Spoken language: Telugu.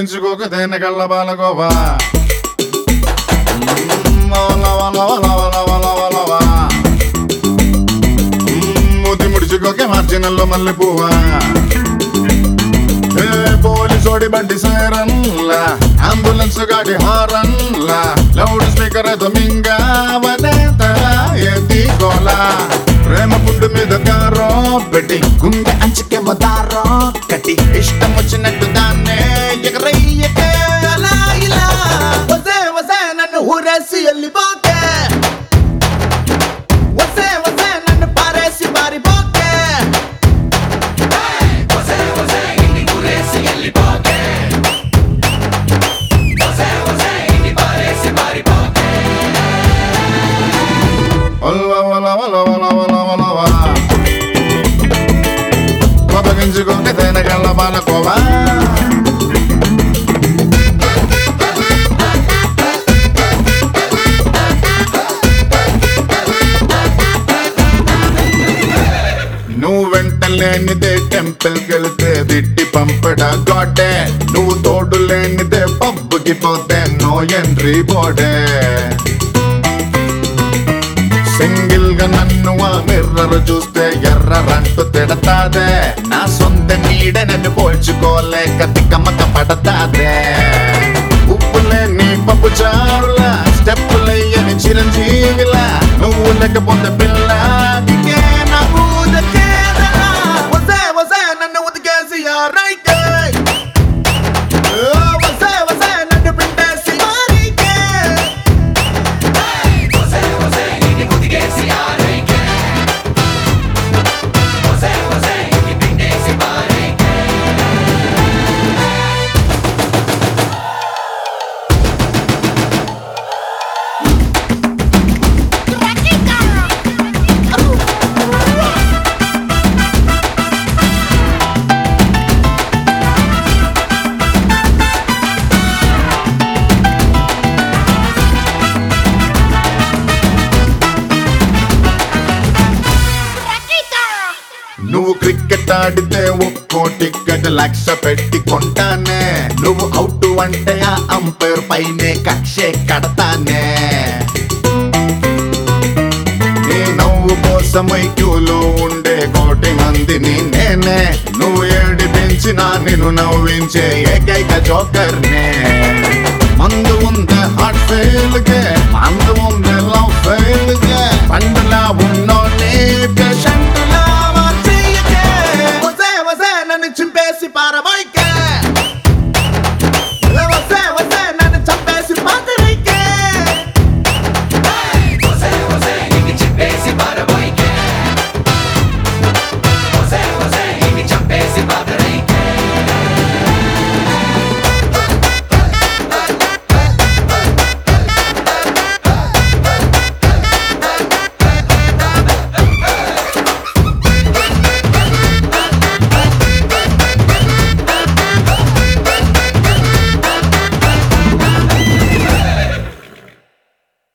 కోపగించుకోక దేనికల్ల బాలగోవా లవ లవ లవ లవ లవ లవ. మ్మ్, మూతి ముడుచుకోకే మార్జినల్లో మల్లె పువ్వా ఏ పోలీసోడి బండి సైరన్లా అంబులెన్స్ గాడి హారన్లా లౌడ్ స్పీకర్ దొమింగా ఏంటి గోలా ప్రేమ పుట్టు మీద కారో పెట్టి గుండె అంచుకే మదారో కట్టి ఇష్టం వచ్చినట్టు దాన్నే ఎగరయ్యకే అలా ఇలా వసే వసే నన్ను ఊరేసి వెళ్ళిపోకే వసే వసే నన్ను పారేసి మారిపోకే ఒల్ల ఒల ఒల ఒల ఒల ఒల ఒల. కోపగించుకోక తేనెగల్ల బాలకోవా నువ్వు వెంట లేనిదే టెంపుల్ కెళ్తే దిట్టి పంపడ గోడే నువ్వు తోడు లేనిదే పబ్బుకి పోతే నో ఎంట్రీ బోడే సింగిల్ గా నన్ను ఆ మిర్రర్ చూస్తే ఎర్రరంటూ తిడతాదే నా సొంత నీడ నన్ను పోల్చుకోలేక తిక్కమ్మక పడతాదే ఉప్పులే నీ పప్పు చారులా స్టెప్పులయ్యని చిరంజీవిలా నువ్వు లేకపోతే పిల్ల దిగే నా ఊదకేదలా. వసే వసే నన్ను ఉతికేసి ఆరైకే ఓ, వసే వసే నన్ను పిండేసి మారికే నువ్వు క్రికెట్ ఆడితే ఒక్కో టికెట్ లక్ష పెట్టి కొంటానే నువ్వు అవుట్ అంటే ఆ అంపైర్ పైనే కక్షే కడతానే నీ నవ్వు కోసమై క్యూలో ఉండే కోటి మందిని నేనే నువ్వు ఏడిపించినా నిన్ను నవ్వించే ఏకైక జోకర్నే మందు ఉందే హార్ట్ ఫెయిల్ గే మందు ఉందే లవ్ ఫెయిల్ గే